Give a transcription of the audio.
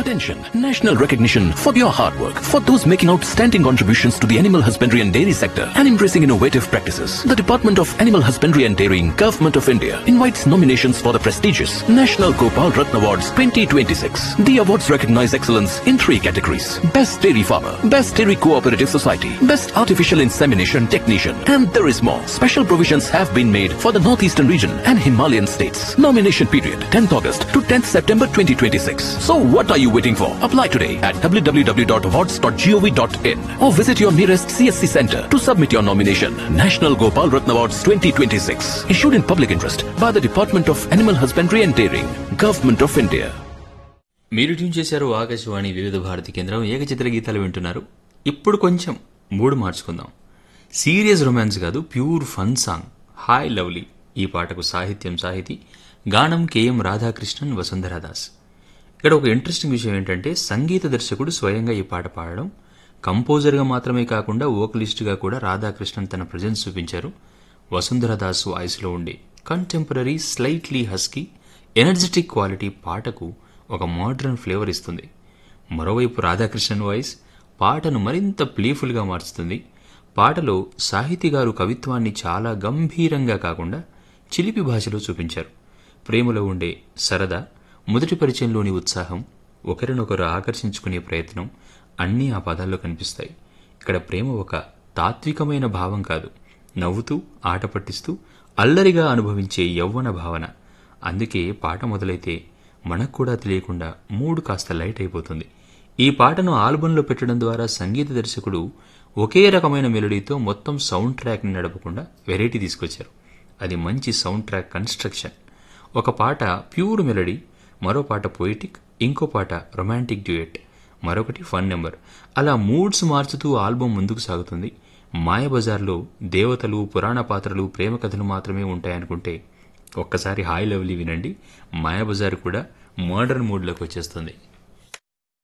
Attention! National recognition for your hard work. For those making outstanding contributions to the animal husbandry and dairy sector and embracing innovative practices. The Department of Animal Husbandry and Dairying, Government of India invites nominations for the prestigious National Gopal Ratna Awards 2026. The awards recognize excellence in three categories. Best Dairy Farmer, Best Dairy Cooperative Society, Best Artificial Insemination Technician, and there is more. Special provisions have been made for the Northeastern region and Himalayan states. Nomination period 10th August to 10th September 2026. So what are you waiting for? Apply today at www.awards.gov.in or visit your nearest CSC center to submit your nomination. National Gopal Ratna Awards 2026. Issued in public interest by the Department of Animal Husbandry and Dairying, Government of India. మీరు tune చేశారు ఆకాశవాణి వివిధ భారతి కేంద్రం ఏకచిత్ర గీతాలు వింటున్నారు ఇప్పుడు కొంచెం మూడు మార్చుకుందాం సీరియస్ రొమాన్స్ కాదు pure fun song hi lovely ఈ పాటకు సాహిత్యం సాహితీ గానం కేఎం రాధాకృష్ణన్ వసుంధరాదాస్ ఇక్కడ ఒక ఇంట్రెస్టింగ్ విషయం ఏంటంటే సంగీత దర్శకుడు స్వయంగా ఈ పాట పాడడం కంపోజర్గా మాత్రమే కాకుండా వోకలిస్ట్గా కూడా రాధాకృష్ణన్ తన ప్రజెన్స్ చూపించారు వసుంధరదాస్ వాయిస్లో ఉండే contemporary slightly husky energetic quality పాటకు ఒక మోడర్న్ ఫ్లేవర్ ఇస్తుంది మరోవైపు రాధాకృష్ణన్ వాయిస్ పాటను మరింత ప్లేఫుల్గా మార్చుతుంది పాటలో సాహితీ గారు కవిత్వాన్ని చాలా గంభీరంగా కాకుండా చిలిపి భాషలో చూపించారు ప్రేమలో ఉండే సరదా మొదటి పరిచయంలోని ఉత్సాహం ఒకరినొకరు ఆకర్షించుకునే ప్రయత్నం అన్నీ ఆ పదాల్లో కనిపిస్తాయి ఇక్కడ ప్రేమ ఒక తాత్వికమైన భావం కాదు నవ్వుతూ ఆట పట్టిస్తూ అల్లరిగా అనుభవించే యవ్వన భావన అందుకే పాట మొదలైతే మనకు కూడా తెలియకుండా మూడు కాస్త లైట్ అయిపోతుంది ఈ పాటను ఆల్బంలో పెట్టడం ద్వారా సంగీత దర్శకుడు ఒకే రకమైన మెలోడీతో మొత్తం సౌండ్ ట్రాక్ని నడపకుండా వెరైటీ తీసుకొచ్చారు అది మంచి సౌండ్ ట్రాక్ కన్స్ట్రక్షన్ ఒక పాట ప్యూర్ మెలడీ మరో పాట పొయిటిక్ ఇంకో పాట రొమాంటిక్ డ్యూయట్ మరొకటి ఫన్ నెంబర్ అలా మూడ్స్ మార్చుతూ ఆల్బం ముందుకు సాగుతుంది మాయబజార్లో దేవతలు పురాణ పాత్రలు ప్రేమ కథలు మాత్రమే ఉంటాయనుకుంటే ఒక్కసారి హాయ్ లవ్లీ వినండి మాయాబజార్ కూడా మోడర్న్ మూడ్లోకి వచ్చేస్తుంది